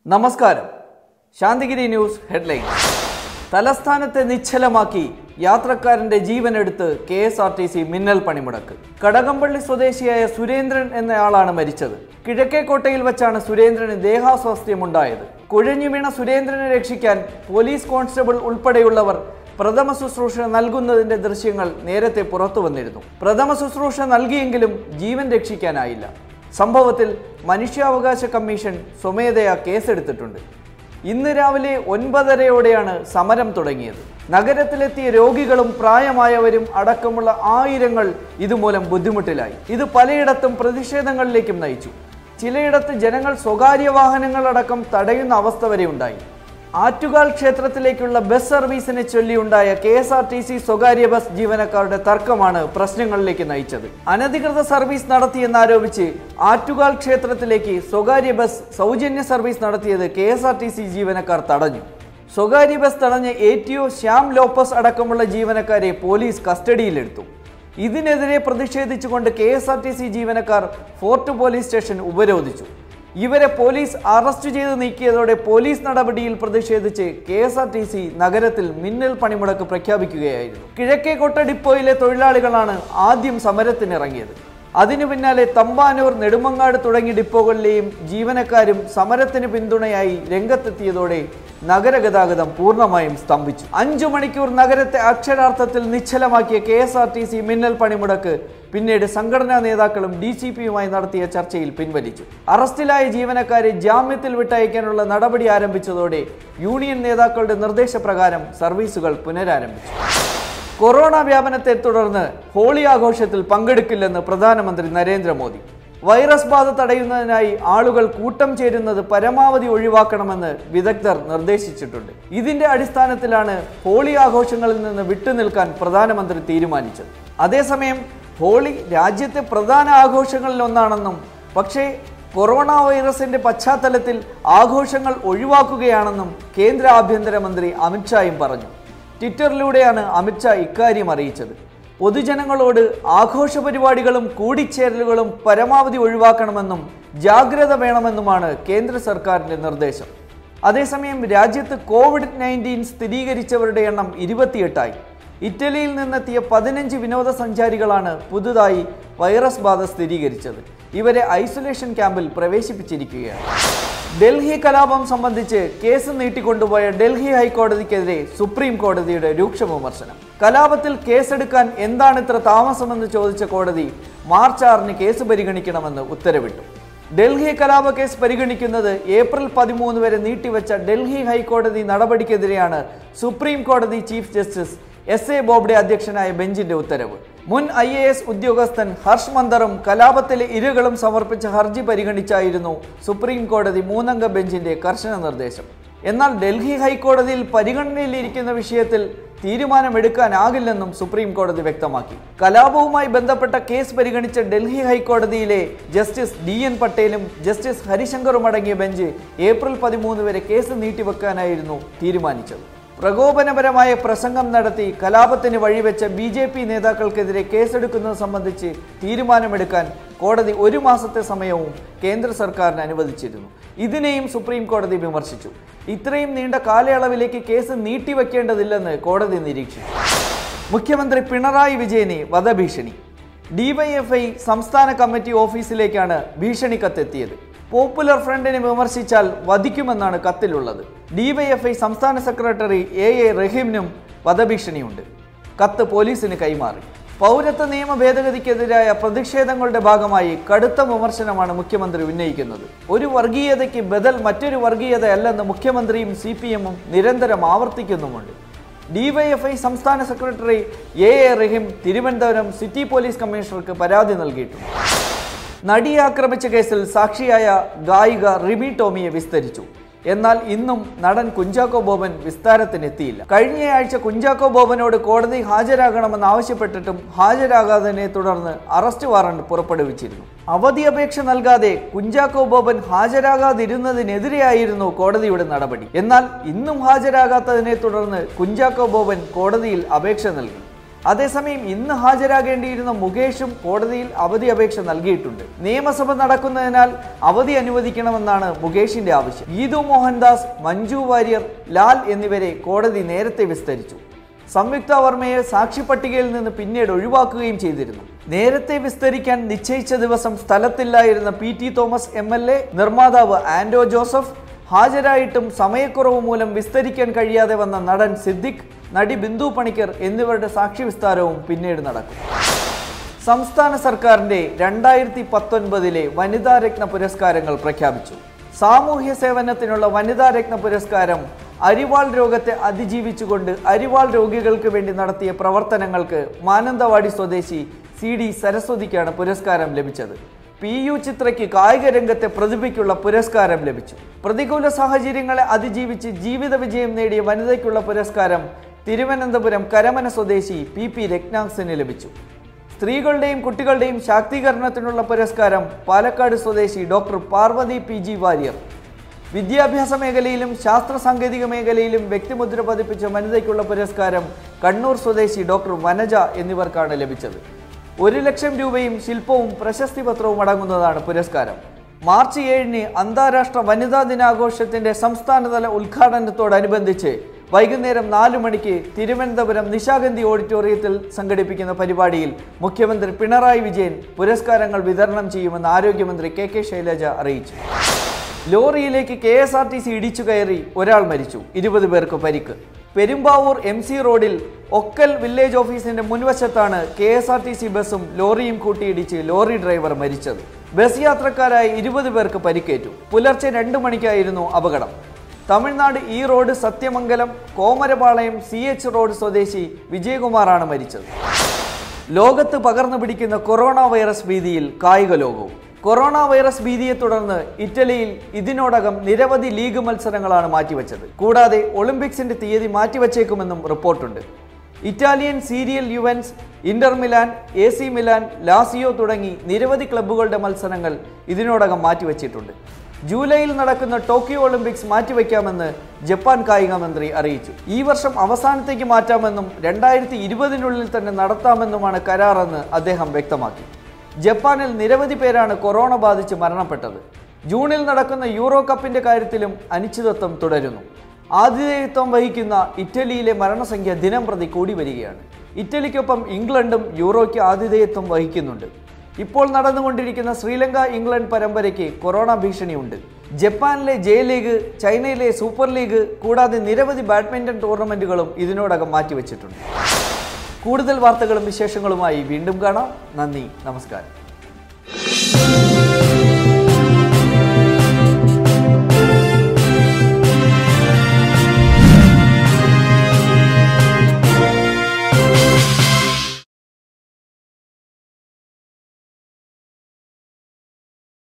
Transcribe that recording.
നമസ്കാരം Santhigiri news headline തലസ്ഥാനത്തെ നിശ്ചലമാക്കി യാത്രക്കാരന്റെ ജീവനെടുത്ത് K S R T C മിന്നൽ പണിമുടക്ക് കടകംപള്ളി സ്വദേശിയായ സുരേന്ദ്രൻ എന്നയാളാണ് മരിച്ചത് കിഴക്കേക്കോട്ടയിൽ വെച്ചാണ് സുരേന്ദ്രന് ദേഹാസ്വാസ്ഥ്യമുണ്ടായത് കുഴഞ്ഞു വീണ സുരേന്ദ്രനെ രക്ഷിക്കാൻ പോലീസ് കോൺസ്റ്റബിൾ ഉൾപ്പെടെയുള്ളവർ പ്രഥമ ശുശ്രൂഷ നൽകുന്നതിന്റെ ദൃശ്യങ്ങൾ നേരത്തെ പുറത്തു വന്നിരുന്നു പ്രഥമ ശുശ്രൂഷ നൽകിയെങ്കിലും ജീവൻ രക്ഷിക്കാനായില്ല സംഭവത്തിൽ മനുഷ്യാവകാശ കമ്മീഷൻ സ്വമേധയാ കേസെടുത്തിട്ടുണ്ട് ഇന്ന് രാവിലെ ഒൻപതരയോടെയാണ് സമരം തുടങ്ങിയത് നഗരത്തിലെത്തിയ രോഗികളും പ്രായമായവരും അടക്കമുള്ള ആയിരങ്ങൾ ഇതുമൂലം ബുദ്ധിമുട്ടിലായി ഇത് പലയിടത്തും പ്രതിഷേധങ്ങളിലേക്കും നയിച്ചു ചിലയിടത്ത് ജനങ്ങൾ സ്വകാര്യ വാഹനങ്ങളടക്കം തടയുന്ന അവസ്ഥ വരെ ഉണ്ടായി ആറ്റുകാൽ ക്ഷേത്രത്തിലേക്കുള്ള ബസ് സർവീസിനെ ചൊല്ലിയുണ്ടായ K S R T C സ്വകാര്യ ബസ് ജീവനക്കാരുടെ തർക്കമാണ് പ്രശ്നങ്ങളിലേക്ക് നയിച്ചത് അനധികൃത സർവീസ് നടത്തിയെന്നാരോപിച്ച് ആറ്റുകാൽ ക്ഷേത്രത്തിലേക്ക് സ്വകാര്യ ബസ് സൗജന്യ സർവീസ് നടത്തിയത് K S R T C ജീവനക്കാർ തടഞ്ഞു സ്വകാര്യ ബസ് തടഞ്ഞ A T O Shyam Lopez അടക്കമുള്ള ജീവനക്കാരെ പോലീസ് കസ്റ്റഡിയിലെടുത്തു ഇതിനെതിരെ പ്രതിഷേധിച്ചുകൊണ്ട് K S R T C ജീവനക്കാർ ഫോർട്ട് പോലീസ് സ്റ്റേഷൻ ഉപരോധിച്ചു ഇവരെ പോലീസ് അറസ്റ്റ് ചെയ്ത് നീക്കിയതോടെ പോലീസ് നടപടിയിൽ പ്രതിഷേധിച്ച് K S R T C നഗരത്തിൽ മിന്നൽ പണിമുടക്ക് പ്രഖ്യാപിക്കുകയായിരുന്നു കിഴക്കേക്കോട്ട ഡിപ്പോയിലെ തൊഴിലാളികളാണ് ആദ്യം സമരത്തിനിറങ്ങിയത് അതിനു പിന്നാലെ തമ്പാനൂർ നെടുമങ്ങാട് തുടങ്ങിയ ഡിപ്പോകളിലെയും ജീവനക്കാരും സമരത്തിന് പിന്തുണയായി രംഗത്തെത്തിയതോടെ നഗരഗതാഗതം പൂർണ്ണമായും സ്തംഭിച്ചു അഞ്ചു മണിക്കൂർ നഗരത്തെ അക്ഷരാർത്ഥത്തിൽ നിശ്ചലമാക്കിയ K S R T C മിന്നൽ പണിമുടക്ക് പിന്നീട് സംഘടനാ നേതാക്കളും ഡി സി പിയുമായി നടത്തിയ ചർച്ചയിൽ പിൻവലിച്ചു അറസ്റ്റിലായ ജീവനക്കാരെ ജാമ്യത്തിൽ വിട്ടയക്കാനുള്ള നടപടി ആരംഭിച്ചതോടെ യൂണിയൻ നേതാക്കളുടെ നിർദ്ദേശപ്രകാരം സർവീസുകൾ പുനരാരംഭിച്ചു കൊറോണ വ്യാപനത്തെ തുടർന്ന് ഹോളി ആഘോഷത്തിൽ പങ്കെടുക്കില്ലെന്ന് പ്രധാനമന്ത്രി നരേന്ദ്രമോദി വൈറസ് ബാധ തടയുന്നതിനായി ആളുകൾ കൂട്ടം ചേരുന്നത് പരമാവധി ഒഴിവാക്കണമെന്ന് വിദഗ്ധർ നിർദ്ദേശിച്ചിട്ടുണ്ട് ഇതിന്റെ അടിസ്ഥാനത്തിലാണ് ഹോളി ആഘോഷങ്ങളിൽ നിന്ന് വിട്ടുനിൽക്കാൻ പ്രധാനമന്ത്രി തീരുമാനിച്ചത് അതേസമയം ഹോളി രാജ്യത്തെ പ്രധാന ആഘോഷങ്ങളിൽ ഒന്നാണെന്നും പക്ഷേ കൊറോണ വൈറസിന്റെ പശ്ചാത്തലത്തിൽ ആഘോഷങ്ങൾ ഒഴിവാക്കുകയാണെന്നും കേന്ദ്ര ആഭ്യന്തരമന്ത്രി അമിത്ഷായും പറഞ്ഞു ട്വിറ്ററിലൂടെയാണ് അമിത്ഷാ ഇക്കാര്യം അറിയിച്ചത് പൊതുജനങ്ങളോട് ആഘോഷ പരിപാടികളും കൂടിച്ചേരലുകളും പരമാവധി ഒഴിവാക്കണമെന്നും ജാഗ്രത വേണമെന്നുമാണ് കേന്ദ്ര സർക്കാരിന്റെ നിർദ്ദേശം അതേസമയം രാജ്യത്ത് കോവിഡ് നയൻറ്റീൻ സ്ഥിരീകരിച്ചവരുടെ എണ്ണം ഇരുപത്തിയെട്ടായി ഇറ്റലിയിൽ നിന്നെത്തിയ പതിനഞ്ച് വിനോദസഞ്ചാരികളാണ് പുതുതായി വൈറസ് ബാധ സ്ഥിരീകരിച്ചത് ഇവരെ ഐസൊലേഷൻ ക്യാമ്പിൽ പ്രവേശിപ്പിച്ചിരിക്കുകയാണ് ഡൽഹി കലാപം സംബന്ധിച്ച് കേസ് നീട്ടിക്കൊണ്ടുപോയ ഡൽഹി ഹൈക്കോടതിക്കെതിരെ സുപ്രീം കോടതിയുടെ രൂക്ഷ വിമർശനം കലാപത്തിൽ കേസെടുക്കാൻ എന്താണ് ഇത്ര താമസമെന്ന് ചോദിച്ച കോടതി മാർച്ച് ആറിന് കേസ് പരിഗണിക്കണമെന്ന് ഉത്തരവിട്ടു ഡൽഹി കലാപ കേസ് പരിഗണിക്കുന്നത് ഏപ്രിൽ പതിമൂന്ന് വരെ നീട്ടിവെച്ച ഡൽഹി ഹൈക്കോടതി നടപടിക്കെതിരെയാണ് സുപ്രീം കോടതി chief justice S A Bobde അധ്യക്ഷനായ ബെഞ്ചിന്റെ ഉത്തരവ് മുൻ ഐ എ എസ് ഉദ്യോഗസ്ഥൻ ഹർഷ് മന്ദറും കലാപത്തിലെ ഇരകളും സമർപ്പിച്ച ഹർജി പരിഗണിച്ചായിരുന്നു സുപ്രീം കോടതി മൂന്നംഗ ബെഞ്ചിന്റെ കർശന നിർദ്ദേശം എന്നാൽ ഡൽഹി ഹൈക്കോടതിയിൽ പരിഗണനയിലിരിക്കുന്ന വിഷയത്തിൽ തീരുമാനമെടുക്കാനാകില്ലെന്നും സുപ്രീം കോടതി വ്യക്തമാക്കി കലാപവുമായി ബന്ധപ്പെട്ട കേസ് പരിഗണിച്ച ഡൽഹി ഹൈക്കോടതിയിലെ ജസ്റ്റിസ് ഡി എൻ പട്ടേലും ജസ്റ്റിസ് ഹരിശങ്കറും അടങ്ങിയ ബെഞ്ച് ഏപ്രിൽ പതിമൂന്ന് വരെ കേസ് നീട്ടിവെക്കാനായിരുന്നു തീരുമാനിച്ചത് പ്രകോപനപരമായ പ്രസംഗം നടത്തി കലാപത്തിന് വഴിവെച്ച ബി ജെ പി നേതാക്കൾക്കെതിരെ കേസെടുക്കുന്നത് സംബന്ധിച്ച് തീരുമാനമെടുക്കാൻ കോടതി ഒരു മാസത്തെ സമയവും കേന്ദ്ര സർക്കാരിന് അനുവദിച്ചിരുന്നു ഇതിനെയും സുപ്രീം കോടതി വിമർശിച്ചു ഇത്രയും നീണ്ട കാലയളവിലേക്ക് കേസ് നീട്ടിവെക്കേണ്ടതില്ലെന്ന് കോടതി നിരീക്ഷിച്ചു മുഖ്യമന്ത്രി പിണറായി വിജയന് വധഭീഷണി ഡിവൈഎഫ്ഐ സംസ്ഥാന കമ്മിറ്റി ഓഫീസിലേക്കാണ് ഭീഷണി കത്തെത്തിയത് പോപ്പുലർ ഫ്രണ്ടിനെ വിമർശിച്ചാൽ വധിക്കുമെന്നാണ് കത്തിലുള്ളത് ഡിവൈഎഫ്ഐ സംസ്ഥാന സെക്രട്ടറി എ എ റഹീമിനും വധഭീഷണിയുണ്ട് കത്ത് പോലീസിന് കൈമാറി പൗരത്വ നിയമ ഭേദഗതിക്കെതിരായ പ്രതിഷേധങ്ങളുടെ ഭാഗമായി കടുത്ത വിമർശനമാണ് മുഖ്യമന്ത്രി ഉന്നയിക്കുന്നത് ഒരു വർഗീയതയ്ക്ക് ബദൽ മറ്റൊരു വർഗീയതയല്ലെന്ന് മുഖ്യമന്ത്രിയും സി പി എമ്മും നിരന്തരം ആവർത്തിക്കുന്നുമുണ്ട് ഡിവൈഎഫ്ഐ സംസ്ഥാന secretary A A Rahim Thiruvananthapuram city police കമ്മീഷണർക്ക് പരാതി നൽകിയിട്ടുണ്ട് നടിയെ ആക്രമിച്ച കേസിൽ സാക്ഷിയായ ഗായിക റിമി ടോമിയെ വിസ്തരിച്ചു എന്നാൽ ഇന്നും നടൻ കുഞ്ചാക്കോ ബോബൻ വിസ്താരത്തിനെത്തിയില്ല കഴിഞ്ഞയാഴ്ച കുഞ്ചാക്കോ ബോബനോട് കോടതി ഹാജരാകണമെന്ന് ആവശ്യപ്പെട്ടിട്ടും ഹാജരാകാത്തതിനെ തുടർന്ന് അറസ്റ്റ് വാറണ്ട് പുറപ്പെടുവിച്ചിരുന്നു അവധി അപേക്ഷ നൽകാതെ കുഞ്ചാക്കോ ബോബൻ ഹാജരാകാതിരുന്നതിനെതിരെയായിരുന്നു കോടതിയുടെ നടപടി എന്നാൽ ഇന്നും ഹാജരാകാത്തതിനെ തുടർന്ന് കുഞ്ചാക്കോ ബോബൻ കോടതിയിൽ അപേക്ഷ നൽകി അതേസമയം ഇന്ന് ഹാജരാകേണ്ടിയിരുന്ന മുകേഷും കോടതിയിൽ അവധി അപേക്ഷ നൽകിയിട്ടുണ്ട് നിയമസഭ നടക്കുന്നതിനാൽ അവധി അനുവദിക്കണമെന്നാണ് മുകേഷിന്റെ ആവശ്യം ഗീതു മോഹൻദാസ് മഞ്ജു വാര്യർ ലാൽ എന്നിവരെ കോടതി നേരത്തെ വിസ്തരിച്ചു സംയുക്ത വർമ്മയെ സാക്ഷി പട്ടികയിൽ നിന്ന് പിന്നീട് ഒഴിവാക്കുകയും ചെയ്തിരുന്നു നേരത്തെ വിസ്തരിക്കാൻ നിശ്ചയിച്ച ദിവസം സ്ഥലത്തില്ലായിരുന്ന P T Thomas M L A നിർമ്മാതാവ് ആൻഡോ ജോസഫ് ഹാജരായിട്ടും സമയക്കുറവ് മൂലം വിസ്തരിക്കാൻ കഴിയാതെ വന്ന നടൻ സിദ്ദിഖ് നടി ബിന്ദു പണിക്കർ എന്നിവരുടെ സാക്ഷി വിസ്താരവും പിന്നീട് നടക്കും സംസ്ഥാന സർക്കാരിന്റെ രണ്ടായിരത്തി പത്തൊൻപതിലെ വനിതാ രത്ന പുരസ്കാരങ്ങൾ പ്രഖ്യാപിച്ചു സാമൂഹ്യ സേവനത്തിനുള്ള വനിതാ രത്ന പുരസ്കാരം അരിവാൾ രോഗത്തെ അതിജീവിച്ചുകൊണ്ട് അരിവാൾ രോഗികൾക്ക് വേണ്ടി നടത്തിയ പ്രവർത്തനങ്ങൾക്ക് മാനന്തവാടി സ്വദേശി സി ഡി സരസ്വതിക്കാണ് പുരസ്കാരം ലഭിച്ചത് പി യു ചിത്രയ്ക്ക് കായിക രംഗത്തെ പ്രതിഭയ്ക്കുള്ള പുരസ്കാരം ലഭിച്ചു പ്രതികൂല സാഹചര്യങ്ങളെ അതിജീവിച്ച് ജീവിത വിജയം നേടിയ വനിതയ്ക്കുള്ള പുരസ്കാരം തിരുവനന്തപുരം കരമന സ്വദേശി പി പി രത്നാക്സിന് ലഭിച്ചു സ്ത്രീകളുടെയും കുട്ടികളുടെയും ശാക്തീകരണത്തിനുള്ള പുരസ്കാരം പാലക്കാട് സ്വദേശി doctor Parvathy P G Warrier വിദ്യാഭ്യാസ മേഖലയിലും ശാസ്ത്ര സാങ്കേതിക മേഖലയിലും വ്യക്തിമുദ്ര പതിപ്പിച്ച വനിതയ്ക്കുള്ള പുരസ്കാരം കണ്ണൂർ സ്വദേശി ഡോക്ടർ വനജ എന്നിവർക്കാണ് ലഭിച്ചത് ഒരു ലക്ഷം രൂപയും ശില്പവും പ്രശസ്തി പത്രവും അടങ്ങുന്നതാണ് പുരസ്കാരം മാർച്ച് ഏഴിന് അന്താരാഷ്ട്ര വനിതാ ദിനാഘോഷത്തിന്റെ സംസ്ഥാനതല ഉദ്ഘാടനത്തോടനുബന്ധിച്ച് വൈകുന്നേരം നാലു മണിക്ക് തിരുവനന്തപുരം നിശാഗന്ധി ഓഡിറ്റോറിയത്തിൽ സംഘടിപ്പിക്കുന്ന പരിപാടിയിൽ മുഖ്യമന്ത്രി പിണറായി വിജയൻ പുരസ്കാരങ്ങൾ വിതരണം ചെയ്യുമെന്ന് ആരോഗ്യമന്ത്രി കെ കെ ശൈലജ അറിയിച്ചു ലോറിയിലേക്ക് K S R T C ഇടിച്ചു കയറി ഒരാൾ മരിച്ചു ഇരുപത് പേർക്ക് പരിക്ക് പെരുമ്പാവൂർ എം സി റോഡിൽ ഒക്കൽ വില്ലേജ് ഓഫീസിന്റെ മുൻവശത്താണ് K S R T C ബസ്സും ലോറിയും കൂട്ടിയിടിച്ച് ലോറി ഡ്രൈവർ മരിച്ചത് ബസ് യാത്രക്കാരായ ഇരുപത് പേർക്ക് പരിക്കേറ്റു പുലർച്ചെ രണ്ടു മണിക്കായിരുന്നു അപകടം Tamil Nadu Erode Sathyamangalam Komarapalayam C H road സ്വദേശി വിജയകുമാറാണ് മരിച്ചത് ലോകത്ത് പകർന്നു പിടിക്കുന്ന കൊറോണ വൈറസ് ഭീതിയിൽ കായിക ലോകവും കൊറോണ വൈറസ് ഭീതിയെ തുടർന്ന് ഇറ്റലിയിൽ ഇതിനോടകം നിരവധി ലീഗ് മത്സരങ്ങളാണ് മാറ്റിവെച്ചത് കൂടാതെ ഒളിമ്പിക്സിന്റെ തീയതി മാറ്റിവെച്ചേക്കുമെന്നും റിപ്പോർട്ടുണ്ട് Italian serial Juventus Inter Milan A C Milan Lazio തുടങ്ങി നിരവധി ക്ലബ്ബുകളുടെ മത്സരങ്ങൾ ഇതിനോടകം മാറ്റിവെച്ചിട്ടുണ്ട് ജൂലൈയിൽ നടക്കുന്ന ടോക്കിയോ ഒളിമ്പിക്സ് മാറ്റിവെക്കാമെന്ന് ജപ്പാൻ കായിക മന്ത്രി അറിയിച്ചു ഈ വർഷം അവസാനത്തേക്ക് മാറ്റാമെന്നും രണ്ടായിരത്തി ഇരുപതിനുള്ളിൽ തന്നെ നടത്താമെന്നുമാണ് കരാറെന്ന് അദ്ദേഹം വ്യക്തമാക്കി ജപ്പാനിൽ നിരവധി പേരാണ് കൊറോണ ബാധിച്ച് മരണപ്പെട്ടത് ജൂണിൽ നടക്കുന്ന യൂറോ കപ്പിന്റെ കാര്യത്തിലും അനിശ്ചിതത്വം തുടരുന്നു ആതിഥേയത്വം വഹിക്കുന്ന ഇറ്റലിയിലെ മരണസംഖ്യ ദിനം പ്രതി കൂടി വരികയാണ് ഇറ്റലിക്കൊപ്പം ഇംഗ്ലണ്ടും യൂറോയ്ക്ക് ആതിഥേയത്വം വഹിക്കുന്നുണ്ട് ഇപ്പോൾ നടന്നുകൊണ്ടിരിക്കുന്ന ശ്രീലങ്ക ഇംഗ്ലണ്ട് പരമ്പരയ്ക്ക് കൊറോണ ഭീഷണിയുണ്ട് ജപ്പാനിലെ ജെ ലീഗ് ചൈനയിലെ സൂപ്പർ ലീഗ് കൂടാതെ നിരവധി ബാഡ്മിന്റൺ ടൂർണമെന്റുകളും ഇതിനോടകം മാറ്റിവെച്ചിട്ടുണ്ട് കൂടുതൽ വാർത്തകളും വിശേഷങ്ങളുമായി വീണ്ടും കാണാം നന്ദി നമസ്കാരം